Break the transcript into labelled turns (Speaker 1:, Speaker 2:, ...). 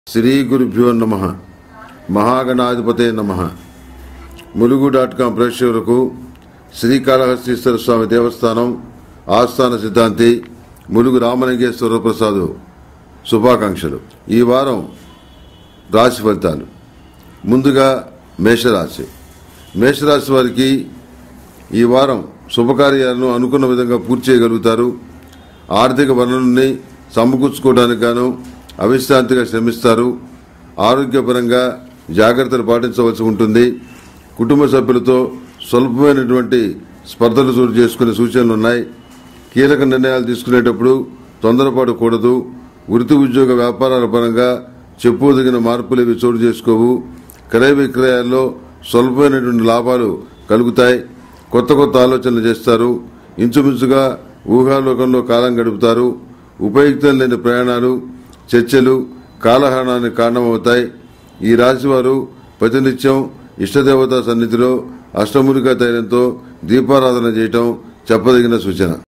Speaker 1: శ్రీ గురుభ్యో నమ మహాగణాధిపతే నమ ములుగు డాట్ కాం ప్రేక్షకులకు శ్రీకాళహస్తీశ్వర స్వామి దేవస్థానం ఆస్థాన సిద్ధాంతి ములుగు రామలింగేశ్వర ప్రసాద్ శుభాకాంక్షలు ఈ వారం రాశి ఫలితాలు ముందుగా మేషరాశి మేషరాశి వారికి ఈ వారం శుభకార్యాలను అనుకున్న విధంగా పూర్తి చేయగలుగుతారు ఆర్థిక వనరుల్ని సమకూర్చుకోవడానికి గాను అవిశ్రాంతిగా శ్రమిస్తారు ఆరోగ్యపరంగా జాగ్రత్తలు పాటించవలసి ఉంటుంది కుటుంబ సభ్యులతో స్వల్పమైనటువంటి స్పర్ధలు చోటు చేసుకునే సూచనలు ఉన్నాయి కీలక నిర్ణయాలు తీసుకునేటప్పుడు తొందరపాటు కూడదు వృత్తి ఉద్యోగ వ్యాపారాల పరంగా చెప్పుదగిన మార్పులు ఇవి చోటు చేసుకోవు క్రయ విక్రయాల్లో స్వల్పమైనటువంటి లాభాలు కలుగుతాయి కొత్త కొత్త ఆలోచనలు చేస్తారు ఇంచుమించుగా ఊహాలోకంలో కాలం గడుపుతారు ఉపయుక్తం లేని ప్రయాణాలు చర్చలు కాలహరణానికి కారణమవుతాయి ఈ రాశివారు ప్రతినిత్యం ఇష్టదేవతా సన్నిధిలో అష్టములికా తైలంతో దీపారాధన చేయటం చెప్పదగిన సూచన